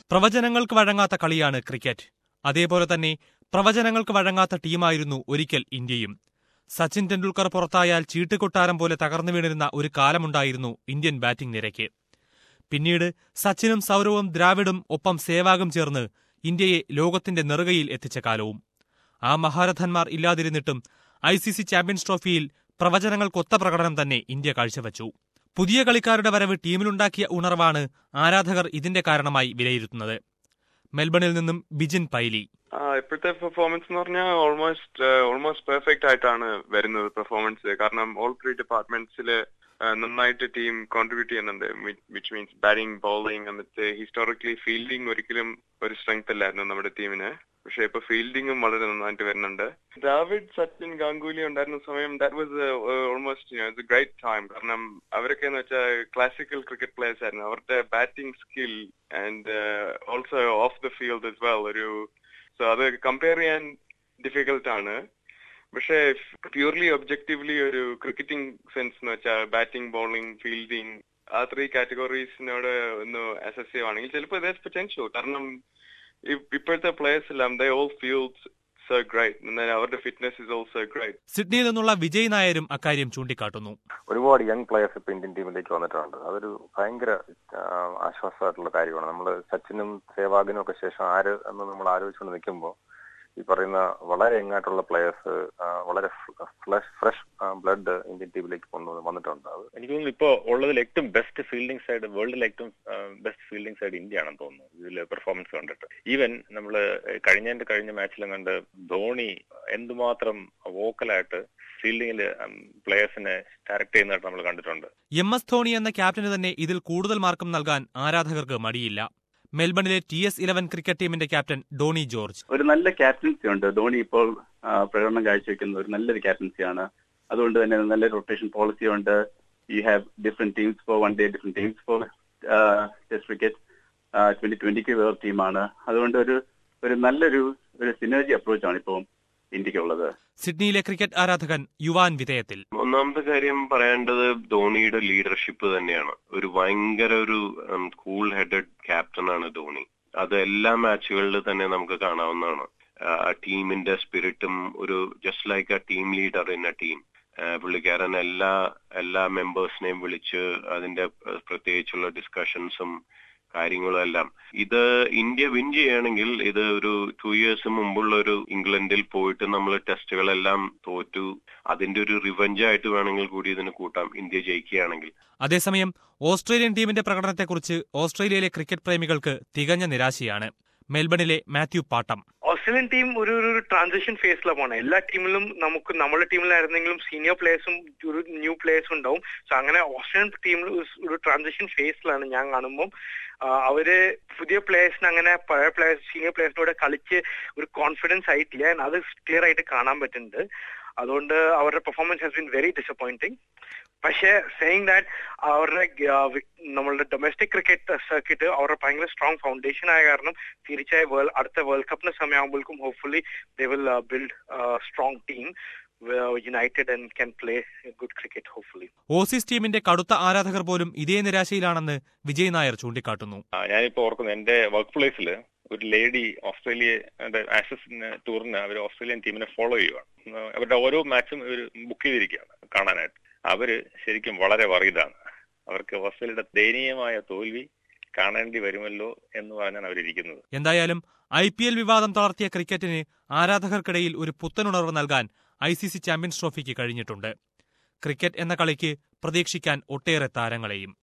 പ്രവചനങ്ങൾക്ക് വഴങ്ങാത്ത കളിയാണ് ക്രിക്കറ്റ് അതേപോലെ തന്നെ പ്രവചനങ്ങൾക്ക് വഴങ്ങാത്ത ടീമായിരുന്നു ഒരിക്കൽ ഇന്ത്യയും സച്ചിൻ ടെണ്ടുൽക്കർ പുറത്തായാൽ ചീട്ടുകൊട്ടാരം പോലെ തകർന്നു വീണിരുന്ന ഒരു കാലമുണ്ടായിരുന്നു ഇന്ത്യൻ ബാറ്റിംഗ് നിരയ്ക്ക് പിന്നീട് സച്ചിനും സൗരവും ദ്രാവിഡും ഒപ്പം സേവാഗും ചേർന്ന് ഇന്ത്യയെ ലോകത്തിന്റെ നെറുകയിൽ എത്തിച്ച കാലവും ആ മഹാരഥന്മാർ ഇല്ലാതിരുന്നിട്ടും ഐ സി സി ചാമ്പ്യൻസ് ട്രോഫിയിൽ പ്രവചനങ്ങൾക്കൊത്ത പ്രകടനം തന്നെ ഇന്ത്യ കാഴ്ചവച്ചു പുതിയ കളിക്കാരുടെ വരവ് ടീമിലുണ്ടാക്കിയ ഉണർവാണ് ആരാധകർ ഇതിന്റെ കാരണമായി വിലയിരുത്തുന്നത് മെൽബണിൽ നിന്നും ബിജിൻ പൈലി ആ ഇപ്പോഴത്തെ പെർഫോമൻസ് എന്ന് പറഞ്ഞാൽ ഓൾമോസ്റ്റ് ഓൾമോസ്റ്റ് പെർഫെക്റ്റ് ആയിട്ടാണ് വരുന്നത് പെർഫോമൻസ് കാരണം ഓൾ ത്രീ ഡിപ്പാർട്ട്മെന്റ്സിൽ നന്നായിട്ട് ടീം കോൺട്രിബ്യൂട്ട് ചെയ്യുന്നുണ്ട് വിച്ച് മീൻസ് ബാറ്റിംഗ് ബോളിംഗ് എന്നിട്ട് ഹിസ്റ്റോറിക്കലി ഫീൽഡിംഗ് ഒരിക്കലും ഒരു സ്ട്രെങ്ത് അല്ലായിരുന്നു നമ്മുടെ ടീമിന് പക്ഷെ ഇപ്പൊ ഫീൽഡിംഗും വളരെ നന്നായിട്ട് വരുന്നുണ്ട് ഡാവിഡ് സച്ചിൻ ഗാംഗുലി ഉണ്ടായിരുന്ന സമയം that was almost great time കാരണം അവരൊക്കെ എന്ന് വെച്ചാൽ ക്ലാസിക്കൽ ക്രിക്കറ്റ് പ്ലേയേഴ്സ് ആയിരുന്നു അവരുടെ batting skill and also off the field is well ഒരു സോ അത് കമ്പയർ ചെയ്യാൻ ഡിഫിക്കൽട്ട് ആണ് പക്ഷേ പ്യൂർലി ഒബ്ജക്റ്റീവ്ലി ഒരു ക്രിക്കറ്റിംഗ് സെൻസ് എന്ന് വെച്ചാൽ ബാറ്റിംഗ് ബോളിംഗ് ഫീൽഡിംഗ് ആ ത്രീ കാറ്റഗറീസിനോട് ഒന്ന് അസസ് ചെയ്യുവാണെങ്കിൽ ചിലപ്പോൾ ഇതേ പൊറ്റൻഷ്യൽ കാരണം ഇപ്പോഴത്തെ പ്ലേയേഴ്സ് എല്ലാം they all feels so great അവരുടെ ഫിറ്റ്നസ് ഇസ് ഓൾസോ ഗ്രേറ്റ് സിഡ്നിയിൽ നിന്നുള്ള വിജയ് നായരും അക്കാര്യം ചൂണ്ടിക്കാട്ടുന്നു ഒരുപാട് യങ് പ്ലേയേഴ്സ് ഇപ്പൊ ഇന്ത്യൻ ടീമിലേക്ക് വന്നിട്ടുണ്ട് അതൊരു ഭയങ്കര ആശ്വാസമായിട്ടുള്ള കാര്യമാണ് നമ്മൾ സച്ചിനും സേവാഗിനും ഒക്കെ ശേഷം ആര് എന്ന് നമ്മൾ ആലോചിച്ചുകൊണ്ട് നിൽക്കുമ്പോൾ ഈ പറയുന്ന വളരെ യങ്ങായിട്ടുള്ള പ്ലേയേഴ്സ് വളരെ ഫ്ലഷ് ഫ്രഷ് ബ്ലഡ് ഇന്ത്യൻ ടീമിലേക്ക് കൊണ്ടുവന്ന് വന്നിട്ടുണ്ട് അത് എനിക്ക് തോന്നുന്നു ഇപ്പോ ഉള്ളതിൽ ഏറ്റവും ബെസ്റ്റ് ഫീൽഡിംഗ് സൈഡ് വേൾഡിൽ ഏറ്റവും ബെസ്റ്റ് ഫീൽഡിംഗ് സൈഡ് ഇന്ത്യ ആണെന്ന് തോന്നുന്നു ഇതിൽ പെർഫോമൻസ് കണ്ടിട്ട് ഈവൻ നമ്മൾ കഴിഞ്ഞതിന്റെ കഴിഞ്ഞ മാച്ചിലും കണ്ട് ധോണി എന്തുമാത്രം വോക്കലായിട്ട് ഫീൽഡിംഗിൽ പ്ലേയേഴ്സിനെ ഡയറക്ട് ചെയ്യുന്നതായിട്ട് നമ്മൾ കണ്ടിട്ടുണ്ട് എം എസ് ധോണി എന്ന ക്യാപ്റ്റന് തന്നെ ഇതിൽ കൂടുതൽ മാർക്കും നൽകാൻ ആരാധകർക്ക് മടിയില്ല മെൽബണിലെ ടി എസ് ഇലവൻ ക്രിക്കറ്റ് ടീമിന്റെ ക്യാപ്റ്റൻ ഡോണി ജോർജ് ഒരു നല്ല ക്യാപ്റ്റൻസി ഉണ്ട് ധോണി ഇപ്പോൾ പ്രകടനം കാഴ്ചവെക്കുന്ന ഒരു നല്ലൊരു ക്യാപ്റ്റൻസിയാണ് അതുകൊണ്ട് തന്നെ നല്ല റൊട്ടേഷൻ പോളിസി ഉണ്ട് you have different teams for one day different teams for test cricket twenty ട്വന്റിക്ക് വേറെ ടീമാണ് അതുകൊണ്ട് ഒരു ഒരു നല്ലൊരു ഒരു സിനർജി അപ്രോച്ചാണ് ഇപ്പോൾ ഇന്ത്യക്കുള്ളത് സിഡ്നിയിലെ ക്രിക്കറ്റ് ആരാധകൻ യുവാൻ വിധേയത്തിൽ ഒന്നാമത്തെ കാര്യം പറയേണ്ടത് ധോണിയുടെ ലീഡർഷിപ്പ് തന്നെയാണ് ഒരു ഭയങ്കര ഒരു കൂൾ ഹെഡഡ് ക്യാപ്റ്റനാണ് ധോണി അത് എല്ലാ മാച്ചുകളിലും തന്നെ നമുക്ക് കാണാവുന്നതാണ് ആ ടീമിന്റെ സ്പിരിറ്റും ഒരു just like a team leader in a team പുള്ളിക്കാരൻ എല്ലാ എല്ലാ മെമ്പേഴ്സിനെയും വിളിച്ച് അതിന്റെ പ്രത്യേകിച്ചുള്ള ഡിസ്കഷൻസും കാര്യങ്ങളും എല്ലാം ഇത് ഇന്ത്യ വിൻ ചെയ്യുകയാണെങ്കിൽ ഇത് ഒരു ടു ഇയേഴ്സ് മുമ്പുള്ള ഒരു ഇംഗ്ലണ്ടിൽ പോയിട്ട് നമ്മൾ ടെസ്റ്റുകളെല്ലാം തോറ്റു അതിന്റെ ഒരു റിവഞ്ച് ആയിട്ട് വേണമെങ്കിൽ കൂടി ഇതിന് കൂട്ടാം ഇന്ത്യ ജയിക്കുകയാണെങ്കിൽ അതേസമയം ഓസ്ട്രേലിയൻ ടീമിന്റെ പ്രകടനത്തെക്കുറിച്ച് ഓസ്ട്രേലിയയിലെ ക്രിക്കറ്റ് പ്രേമികൾക്ക് തികഞ്ഞ നിരാശയാണ് മെൽബണിലെ മാത്യു പാട്ടം ഓസ്ട്രേലിയൻ ടീം ഒരു ഒരു ട്രാൻസിഷൻ ഫേസിലാണ് പോണേ എല്ലാ ടീമിലും നമുക്ക് നമ്മുടെ ടീമിലായിരുന്നെങ്കിലും സീനിയർ പ്ലേയേഴ്സും ഒരു ന്യൂ പ്ലേയേഴ്സും ഉണ്ടാവും സോ അങ്ങനെ ഓസ്ട്രേലിയൻ ടീമിൽ ഒരു ട്രാൻസിഷൻ ഫേസിലാണ് ഞാൻ കാണുമ്പോൾ അവര് പുതിയ പ്ലേയേഴ്സിന് അങ്ങനെ പഴയ പ്ലേയേഴ്സ് സീനിയർ പ്ലേയേഴ്സിനോട് കളിച്ച് ഒരു കോൺഫിഡൻസ് ആയിട്ടില്ല അത് ക്ലിയർ ആയിട്ട് കാണാൻ പറ്റുന്നുണ്ട് അതുകൊണ്ട് അവരുടെ performance has been very disappointing പക്ഷേ സെയിങ് ദാറ്റ് അവരുടെ നമ്മളുടെ ഡൊമസ്റ്റിക് ക്രിക്കറ്റ് സർക്കിട്ട് അവരുടെ ഭയങ്കര സ്ട്രോങ് ഫൗണ്ടേഷൻ ആയ കാരണം തീർച്ചയായും വേൾഡ് അടുത്ത വേൾഡ് കപ്പിന് സമയമാകുമ്പോഴേക്കും hopefully they will build strong team united and can play good cricket hopefully Aussies ടീമിന്റെ കടുത്ത ആരാധകർ പോലും ഇതേ നിരാശയിലാണെന്ന് വിജയ് നായർ ചൂണ്ടിക്കാട്ടുന്നു ഞാനിപ്പോ ഓർക്കുന്നു എന്റെ വർക്ക് പ്ലേസിൽ ഒരു ലേഡി ഓസ്ട്രേലിയയുടെ ആക്സസ് ടൂറിന് അവർ ഓസ്ട്രേലിയൻ ടീമിനെ ഫോളോ ചെയ്യുകയാണ് അവരുടെ ഓരോ മാച്ചും ഇവർ ബുക്ക് ചെയ്തിരിക്കുകയാണ് കാണാനായിട്ട് അവര് ശരിക്കും വളരെ വറീതാണ് അവർക്ക് ഓസ്ട്രേലിയയുടെ ദയനീയമായ തോൽവി കാണേണ്ടി വരുമല്ലോ എന്ന് പറഞ്ഞാണ് അവരിയ്ക്കുന്നത് എന്തായാലും ഐ പി എൽ വിവാദം തളർത്തിയ ക്രിക്കറ്റിന് ആരാധകർക്കിടയിൽ ഒരു പുത്തനുണർവ് നൽകാൻ ഐ സി സി ചാമ്പ്യൻസ് ട്രോഫിക്ക് കഴിഞ്ഞിട്ടുണ്ട് ക്രിക്കറ്റ് എന്ന കളിക്ക് പ്രതീക്ഷിക്കാൻ ഒട്ടേറെ താരങ്ങളെയും